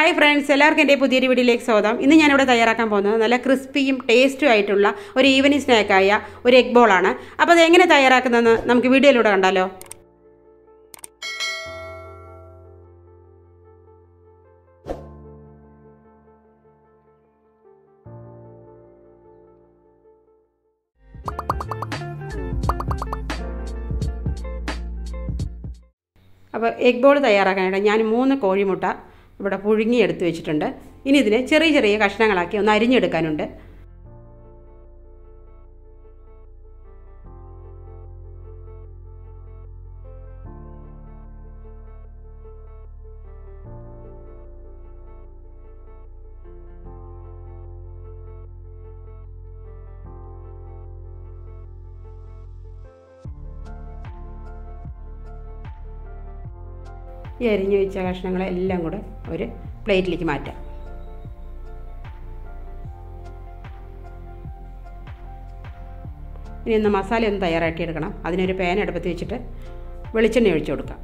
hi friends എല്ലാവർക്കും എൻ്റെ പുതിയൊരു വീഡിയോയിലേക്ക് സ്വാഗതം ഇന്ന് ഞാനിവിടെ തയ്യാറാക്കാൻ പോകുന്നത് നല്ല ക്രിസ്പിയും ടേസ്റ്റും ആയിട്ടുള്ള ഒരു ഈവനിങ് സ്നാക്കായ ഒരു എഗ് ബോളാണ് അപ്പോൾ അത് എങ്ങനെ തയ്യാറാക്കുന്നതെന്ന് നമുക്ക് വീഡിയോയിലൂടെ കണ്ടാലോ അപ്പോൾ എഗ് ബോൾ തയ്യാറാക്കാനായിട്ട് ഞാൻ മൂന്ന് കോഴിമുട്ട ഇവിടെ പുഴുങ്ങി എടുത്ത് വെച്ചിട്ടുണ്ട് ഇനി ഇതിനെ ചെറിയ ചെറിയ കഷ്ണങ്ങളാക്കി ഒന്ന് അരിഞ്ഞെടുക്കാനുണ്ട് ഈ അരിഞ്ഞു വെച്ച കഷ്ണങ്ങളെല്ലാം കൂടെ ഒരു പ്ലേറ്റിലേക്ക് മാറ്റാം ഇനി ഒന്ന് മസാല ഒന്ന് തയ്യാറാക്കിയെടുക്കണം അതിനൊരു പാൻ അടുപ്പത്ത് വെച്ചിട്ട് വെളിച്ചെണ്ണ ഒഴിച്ചു കൊടുക്കാം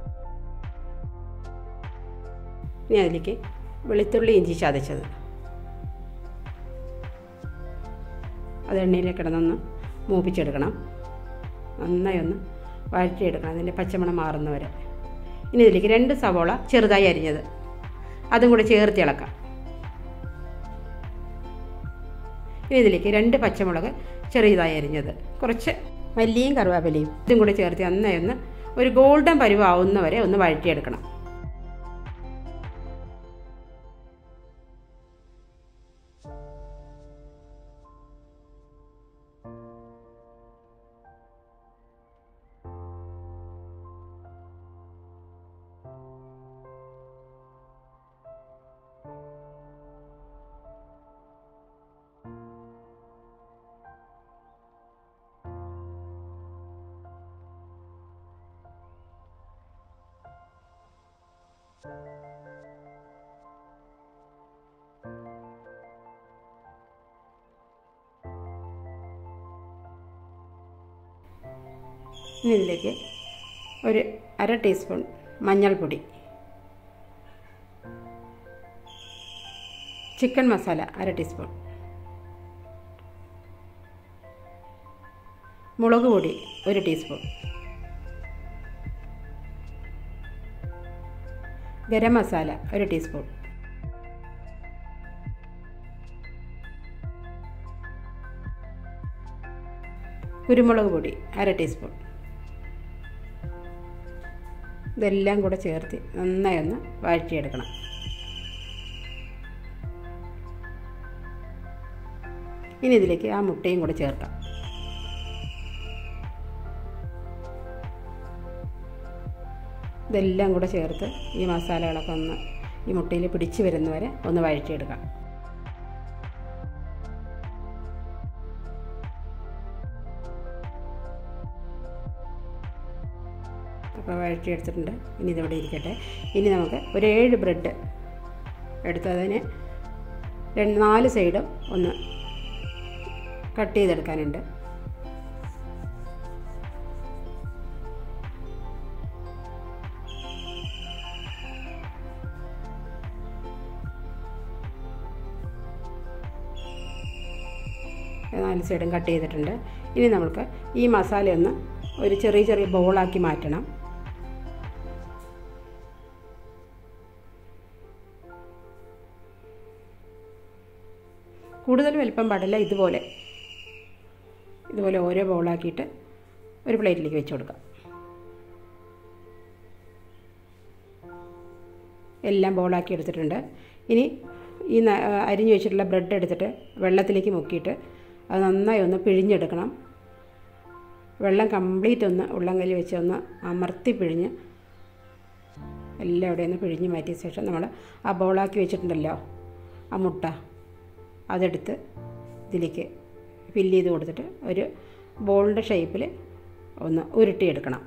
ഇനി അതിലേക്ക് വെളുത്തുള്ളി ഇഞ്ചി ചതച്ചത് അത് എണ്ണയിലേക്ക് കിടന്നൊന്ന് മൂപ്പിച്ചെടുക്കണം നന്നായി ഒന്ന് വഴറ്റിയെടുക്കണം അതിൻ്റെ പച്ചമണം മാറുന്നവരെ ഇനി ഇതിലേക്ക് രണ്ട് സവോള ചെറുതായി അരിഞ്ഞത് അതും കൂടെ ചേർത്ത് ഇളക്കാം ഇനി ഇതിലേക്ക് രണ്ട് പച്ചമുളക് ചെറിയതായി അരിഞ്ഞത് കുറച്ച് മല്ലിയും കറുവാപ്പലയും ഇതും കൂടെ ചേർത്ത് നന്നായി ഒന്ന് ഒരു ഗോൾഡൻ പരുവാവുന്നവരെ ഒന്ന് വഴറ്റിയെടുക്കണം ഇനി ഇതിലേക്ക് ഒരു അര ടീസ്പൂൺ മഞ്ഞൾപ്പൊടി ചിക്കൻ മസാല അര ടീസ്പൂൺ മുളക് പൊടി ഒരു ടീസ്പൂൺ ഗരം മസാല ഒരു ടീസ്പൂൺ കുരുമുളക് പൊടി അര ടീസ്പൂൺ ഇതെല്ലാം കൂടെ ചേർത്ത് നന്നായി ഒന്ന് വഴറ്റിയെടുക്കണം ഇനി ഇതിലേക്ക് ആ മുട്ടയും കൂടെ ചേർക്കാം ഇതെല്ലാം കൂടെ ചേർത്ത് ഈ മസാലകളൊക്കെ ഒന്ന് ഈ മുട്ടയിൽ പിടിച്ച് വരുന്നവരെ ഒന്ന് വഴറ്റിയെടുക്കാം അപ്പോൾ വഴറ്റിയെടുത്തിട്ടുണ്ട് ഇനി ഇതിവിടെ ഇരിക്കട്ടെ ഇനി നമുക്ക് ഒരു ഏഴ് ബ്രെഡ് എടുത്ത് അതിന് രണ്ട് നാല് സൈഡും ഒന്ന് കട്ട് ചെയ്തെടുക്കാനുണ്ട് നാല് സൈഡും കട്ട് ചെയ്തിട്ടുണ്ട് ഇനി നമുക്ക് ഈ മസാല ഒന്ന് ഒരു ചെറിയ ചെറിയ ബോളാക്കി മാറ്റണം കൂടുതൽ വലിപ്പം പാടില്ല ഇതുപോലെ ഇതുപോലെ ഓരോ ബോളാക്കിയിട്ട് ഒരു പ്ലേറ്റിലേക്ക് വെച്ച് കൊടുക്കാം എല്ലാം ബോളാക്കി എടുത്തിട്ടുണ്ട് ഇനി ഈ അരിഞ്ഞു വെച്ചിട്ടുള്ള ബ്രെഡ് എടുത്തിട്ട് വെള്ളത്തിലേക്ക് മുക്കിയിട്ട് അത് നന്നായി ഒന്ന് പിഴിഞ്ഞെടുക്കണം വെള്ളം കംപ്ലീറ്റ് ഒന്ന് ഉള്ളംകല്ല് വെച്ച് ഒന്ന് അമർത്തി പിഴിഞ്ഞ് എല്ലാം അവിടെ നിന്ന് പിഴിഞ്ഞ് മാറ്റിയ ശേഷം നമ്മൾ ആ ബോളാക്കി വെച്ചിട്ടുണ്ടല്ലോ ആ മുട്ട അതെടുത്ത് ഇതിലേക്ക് ഫില്ല് ചെയ്ത് കൊടുത്തിട്ട് ഒരു ബോളിൻ്റെ ഷേപ്പിൽ ഒന്ന് ഉരുട്ടിയെടുക്കണം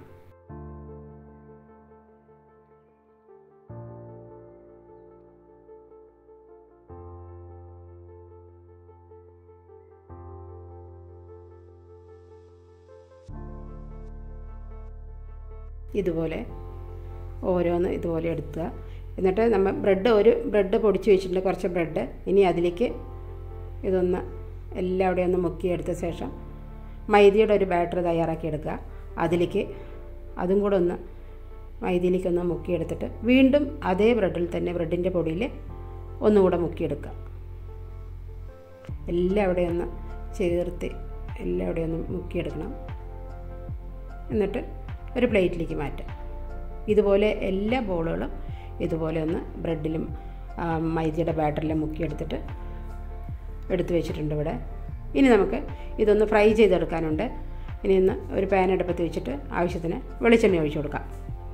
ഇതുപോലെ ഓരോന്ന് ഇതുപോലെ എടുക്കുക എന്നിട്ട് നമ്മൾ ബ്രെഡ് ഒരു ബ്രെഡ് പൊടിച്ച് വെച്ചിട്ടുണ്ട് കുറച്ച് ബ്രെഡ് ഇനി അതിലേക്ക് ഇതൊന്ന് എല്ലാവിടെയും ഒന്ന് മുക്കിയെടുത്ത ശേഷം മൈദയുടെ ഒരു ബാറ്റർ തയ്യാറാക്കി എടുക്കുക അതിലേക്ക് അതും കൂടെ ഒന്ന് മൈദയിലേക്ക് ഒന്ന് മുക്കിയെടുത്തിട്ട് വീണ്ടും അതേ ബ്രെഡിൽ തന്നെ ബ്രെഡിൻ്റെ പൊടിയിൽ ഒന്നുകൂടെ മുക്കിയെടുക്കുക എല്ലാവിടെയും ഒന്ന് ചേർത്ത് എല്ലാവിടെയും ഒന്ന് മുക്കിയെടുക്കണം എന്നിട്ട് ഒരു പ്ലേറ്റിലേക്ക് മാറ്റാം ഇതുപോലെ എല്ലാ ബോളുകളും ഇതുപോലെ ഒന്ന് ബ്രെഡിലും മൈദയുടെ ബാറ്ററിലും മുക്കിയെടുത്തിട്ട് എടുത്തു വെച്ചിട്ടുണ്ട് ഇവിടെ ഇനി നമുക്ക് ഇതൊന്ന് ഫ്രൈ ചെയ്തെടുക്കാനുണ്ട് ഇനി ഒന്ന് ഒരു പാൻ അടുപ്പത്ത് വെച്ചിട്ട് ആവശ്യത്തിന് വെളിച്ചെണ്ണ ഒഴിച്ചു കൊടുക്കാം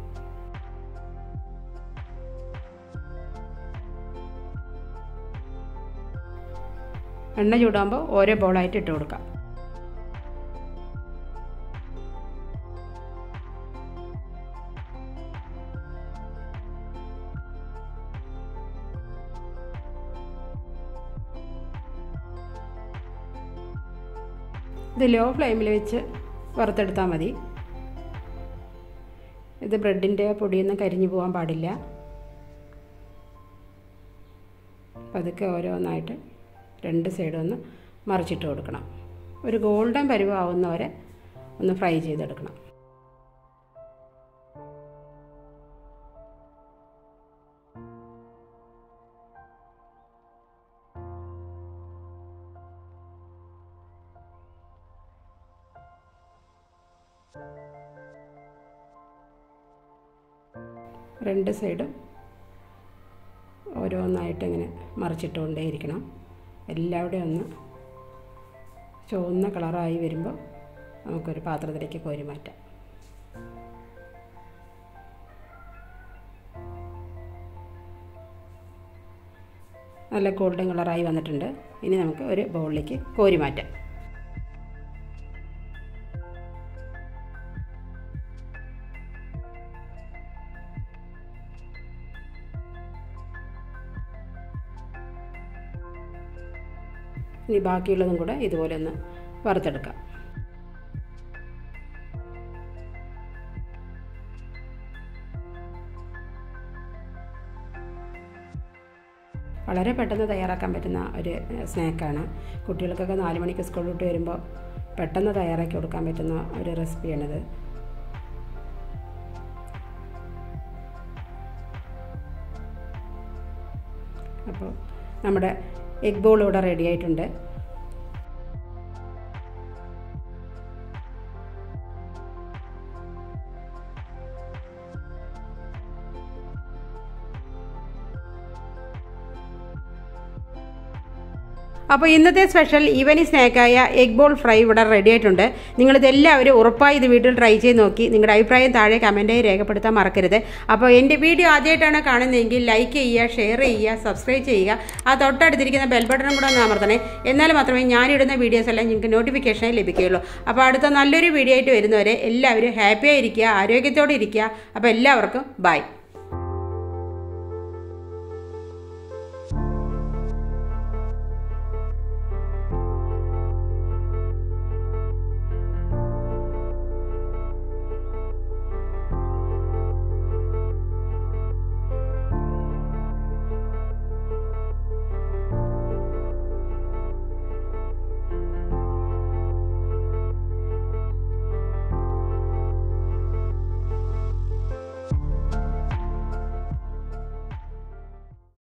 എണ്ണ ചൂടാകുമ്പോൾ ഓരോ ബോളായിട്ട് ഇട്ട് കൊടുക്കാം ഇത് ലോ ഫ്ലെയിമിൽ വെച്ച് വറുത്തെടുത്താൽ മതി ഇത് ബ്രെഡിൻ്റെ പൊടിയൊന്നും കരിഞ്ഞു പോകാൻ പാടില്ല പതുക്കെ ഓരോന്നായിട്ട് രണ്ട് സൈഡും ഒന്ന് മറിച്ചിട്ട് കൊടുക്കണം ഒരു ഗോൾഡൻ പരുവാവുന്നവരെ ഒന്ന് ഫ്രൈ ചെയ്തെടുക്കണം രണ്ട് സൈഡും ഓരോന്നായിട്ട് ഇങ്ങനെ മറിച്ചിട്ടുകൊണ്ടേയിരിക്കണം എല്ലാവിടെയും ഒന്ന് ചുവന്ന കളറായി വരുമ്പോൾ നമുക്കൊരു പാത്രത്തിലേക്ക് കോരി മാറ്റാം നല്ല ഗോൾഡൻ കളറായി വന്നിട്ടുണ്ട് ഇനി നമുക്ക് ഒരു ബൗളിലേക്ക് കോരി മാറ്റാം ഇനി ബാക്കിയുള്ളതും കൂടെ ഇതുപോലെ ഒന്ന് വറുത്തെടുക്കാം വളരെ പെട്ടെന്ന് തയ്യാറാക്കാൻ പറ്റുന്ന ഒരു സ്നാക്കാണ് കുട്ടികൾക്കൊക്കെ നാല് മണിക്ക് സ്കൂൾ വിട്ട് വരുമ്പോൾ പെട്ടെന്ന് തയ്യാറാക്കി കൊടുക്കാൻ പറ്റുന്ന ഒരു റെസിപ്പിയാണിത് അപ്പോൾ നമ്മുടെ എഗ് ബോൾ ഇവിടെ റെഡി ആയിട്ടുണ്ട് അപ്പോൾ ഇന്നത്തെ സ്പെഷ്യൽ ഈവനിങ് സ്നാക്കായ എഗ് ബോൾ ഫ്രൈ ഇവിടെ റെഡി ആയിട്ടുണ്ട് നിങ്ങളിത് എല്ലാവരും ഉറപ്പായി ഇത് വീട്ടിൽ ട്രൈ ചെയ്ത് നോക്കി നിങ്ങളുടെ അഭിപ്രായം താഴെ കമൻറ്റായി രേഖപ്പെടുത്താൻ മറക്കരുത് അപ്പോൾ എൻ്റെ വീഡിയോ ആദ്യമായിട്ടാണ് കാണുന്നതെങ്കിൽ ലൈക്ക് ചെയ്യുക ഷെയർ ചെയ്യുക സബ്സ്ക്രൈബ് ചെയ്യുക ആ തൊട്ടടുത്തിരിക്കുന്ന ബെൽ ബട്ടണും കൂടെ ഒന്ന് അമർത്തണേ എന്നാൽ മാത്രമേ ഞാനിടുന്ന വീഡിയോസ് എല്ലാം നിങ്ങൾക്ക് നോട്ടിഫിക്കേഷനായി ലഭിക്കുകയുള്ളൂ അപ്പോൾ അടുത്ത നല്ലൊരു വീഡിയോ ആയിട്ട് വരുന്നവരെ എല്ലാവരും ഹാപ്പി ആയിരിക്കുക ആരോഗ്യത്തോടെ ഇരിക്കുക അപ്പോൾ എല്ലാവർക്കും ബൈ